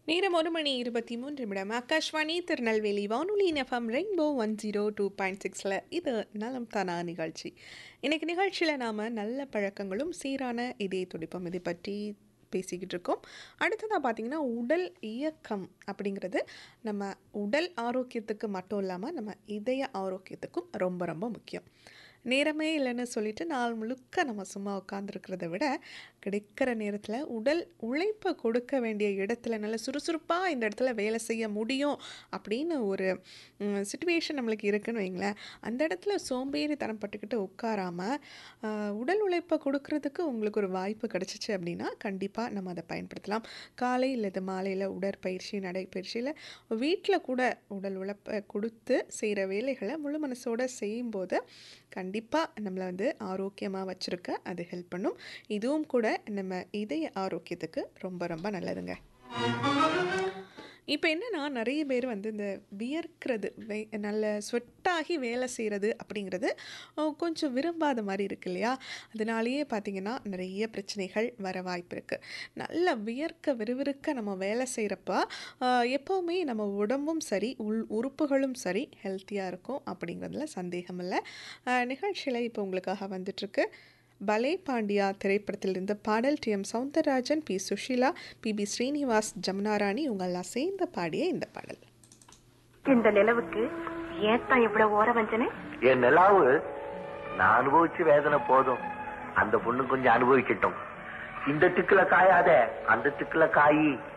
நேரம் ஒரு மணி இருபத்தி மூன்று நிமிடம் ஆகாஷ்வாணி திருநெல்வேலி வானொலி FM rainbow one zero two point சிக்ஸில் இது நலம் தானா நிகழ்ச்சி இன்னைக்கு நிகழ்ச்சியில் நாம் நல்ல பழக்கங்களும் சீரான இதய துடிப்பம் இதை பற்றி பேசிக்கிட்டு இருக்கோம் அடுத்ததாக பார்த்தீங்கன்னா உடல் இயக்கம் அப்படிங்கிறது நம்ம உடல் ஆரோக்கியத்துக்கு மட்டும் இல்லாமல் நம்ம இதய ஆரோக்கியத்துக்கும் ரொம்ப ரொம்ப முக்கியம் நேரமே இல்லைன்னு சொல்லிட்டு நாள் முழுக்க நம்ம சும்மா உட்காந்துருக்கிறத விட கிடைக்கிற நேரத்தில் உடல் உழைப்பை கொடுக்க வேண்டிய இடத்துல நல்ல சுறுசுறுப்பாக இந்த இடத்துல வேலை செய்ய முடியும் அப்படின்னு ஒரு சுச்சுவேஷன் நம்மளுக்கு இருக்குன்னு வைங்களேன் அந்த இடத்துல சோம்பேறித்தனம் பட்டுக்கிட்டு உட்காராம ஆஹ், உடல் உழைப்பை கொடுக்கறதுக்கு உங்களுக்கு ஒரு வாய்ப்பு கிடச்சிச்சு அப்படின்னா கண்டிப்பாக நம்ம அதை பயன்படுத்தலாம் காலை இல்லது மாலையில் உடற்பயிற்சி நடைப்பயிற்சியில் வீட்டில் கூட உடல் உழைப்பை கொடுத்து செய்கிற வேலைகளை முழு மனசோட செய்யும்போது கண்டிப்பாக நம்மளை வந்து ஆரோக்கியமாக வச்சுருக்க அது ஹெல்ப் பண்ணும் இதுவும் கூட நம்ம இதய ஆரோக்கியத்துக்கு ரொம்ப ரொம்ப நல்லதுங்க இப்போ என்னன்னா நிறைய பேர் வந்து இந்த வியர்க்கிறது வே நல்ல ஸ்வெட்டாகி வேலை செய்கிறது அப்படிங்கிறது அஹ், கொஞ்சம் விரும்பாத மாதிரி இருக்கு இல்லையா அதனாலேயே பார்த்தீங்கன்னா நிறைய பிரச்சனைகள் வர வாய்ப்பு இருக்குது நல்லா வியர்க்க விறுவிறுக்க நம்ம வேலை செய்கிறப்ப எப்போவுமே நம்ம உடம்பும் சரி உள் உறுப்புகளும் சரி ஹெல்த்தியாக இருக்கும் அப்படிங்கிறதுல சந்தேகம் இல்லை நிகழ்ச்சியில் இப்போ உங்களுக்காக வந்துட்டுருக்கு பலே பாண்டியா திரைப்படத்திலிருந்து பாடல் T M Soundararajan P Susheela P B Srinivas Jamunarani இவங்கெல்லாம் சேர்ந்து பாடிய இந்த பாடல் இந்த நிலவுக்கு ஏத்தான் இவ்வளவு ஓர வஞ்சனை என் நிலாவு நான் அனுபவிச்சு வேதனை போதும் அந்த பொண்ணு கொஞ்சம் அனுபவிக்கட்டும் இந்த திக்குல காயாத அந்த திக்குல காயி